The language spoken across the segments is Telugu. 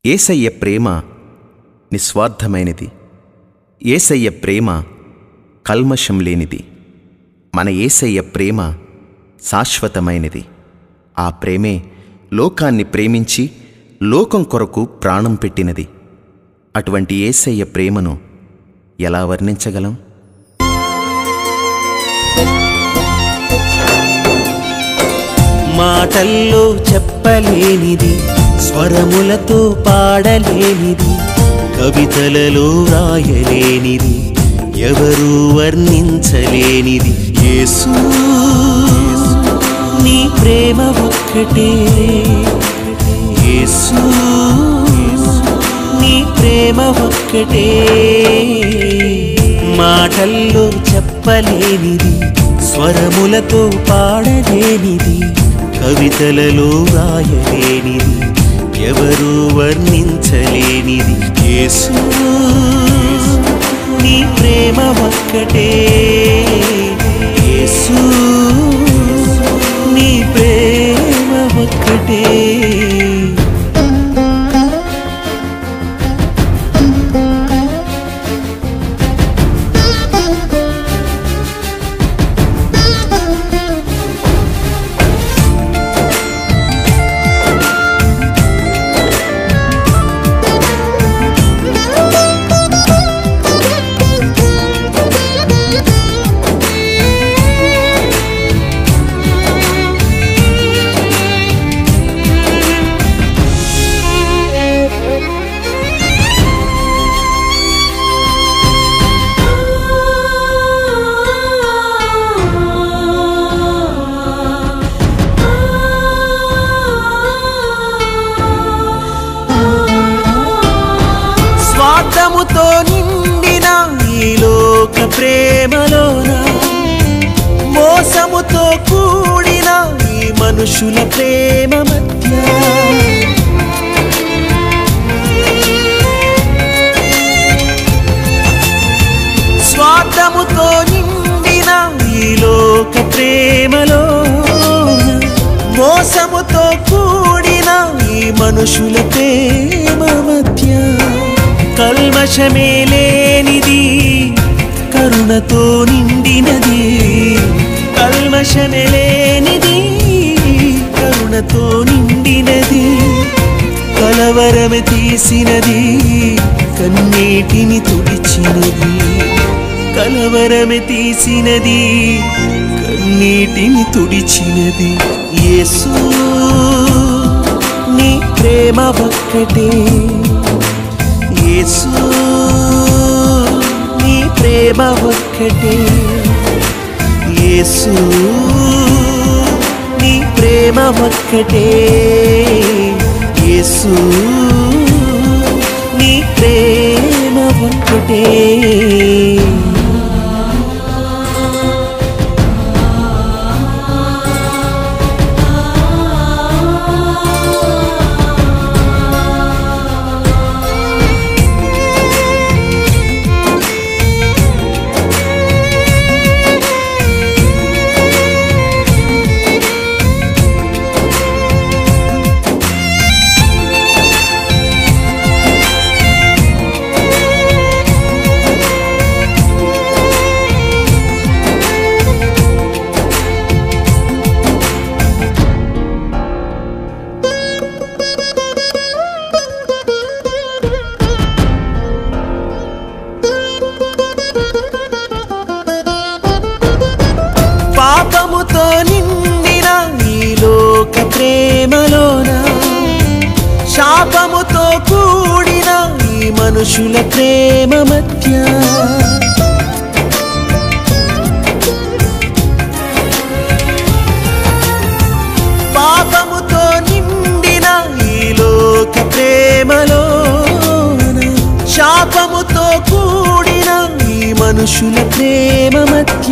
ఏసయ్య ప్రేమ నిస్వార్థమైనది ఏసయ్య ప్రేమ కల్మషం లేనిది మన ఏసయ్య ప్రేమ శాశ్వతమైనది ఆ ప్రేమే లోకాన్ని ప్రేమించి లోకం కొరకు ప్రాణం పెట్టినది అటువంటి ఏసయ్య ప్రేమను ఎలా వర్ణించగలం మాటల్లో చెప్పలేనిది స్వరములతో పాడలేనిది కవితలలో రాయలేనిది ఎవరు వర్ణించలేనిది యేసు నీ ప్రేమ ఒక్కటే యేసు నీ ప్రేమ ఒక్కటే మాటల్లో చెప్పలేనిది స్వరములతో పాడలేనిది కవితలలో రాయలేనిది ఎవరు వర్ణించలేనిది యేసు నీ ప్రేమ ఒక్కటే యేసు నీ ప్రేమ ఒక్కటే స్వార్థముతో నిండిన ఈ లోక ప్రేమలోన మోసముతో కూడిన ఈ మనుషుల ప్రేమ మధ్య స్వార్థముతో నిండిన ఈ లోక ప్రేమలోన మోసముతో కూడిన ఈ మనుషుల ప్రేమ మధ్య కల్మషమే లేనిది కరుణతో నిండినది కల్మషమే లేనిది కరుణతో నిండినది కలవరమే తీసినది కన్నీటిని తుడిచినది కలవరమే తీసినది కన్నీటిని తుడిచినది యేసు నీ ప్రేమ ఒక్కటే యేసు నీ ప్రేమ ఒక్కటే యేసు నీ ప్రేమ ఒక్కటే యేసు నీ ప్రేమ ఒక్కటే పాపముతో నిండిన ఈ లోక ప్రేమలోన శాపముతో కూడిన ఈ మనుషుల ప్రేమ మధ్య పాపముతో నిండిన ఈ లోక ప్రేమలోన శాపముతో కూడిన ఈ మనుషుల ప్రేమ మధ్య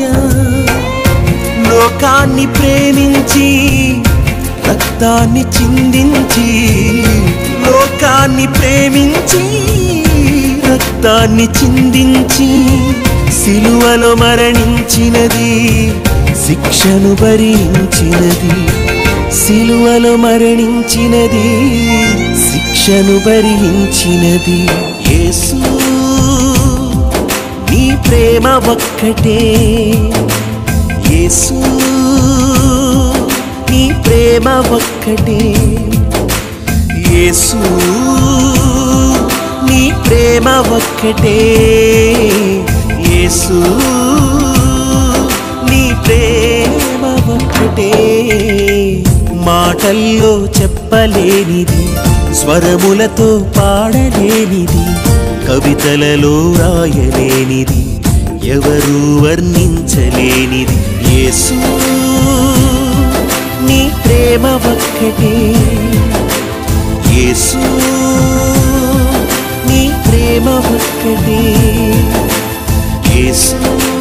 లోకాన్ని ప్రేమించి రక్తాన్ని చిందించి లోకాన్ని ప్రేమించి రక్తాన్ని చిందించి సిలువలో మరణించినది శిక్షను భరించినది సిలువలో మరణించినది శిక్ష శిక్షను భరించినది యేసు నీ ప్రేమ ఒక్కటే యేసు నీ ప్రేమ ఒక్కటే యేసు నీ ప్రేమ ఒక్కటే యేసు నీ ప్రేమ ఒక్కటే మాటల్లో చెప్పలేనిది స్వరములతో పాడలేనిది కవితలలో రాయలేనిది ఎవరు వర్ణించలేనిది యేసు నీ ప్రేమ ఒక్కటే యేసు నీ ప్రేమ ఒక్కటే యేసు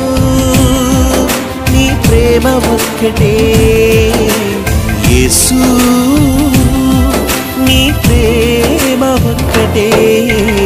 నీ ప్రేమ ఒక్కటే యేసు నీ ప్రేమ ఒక్కటే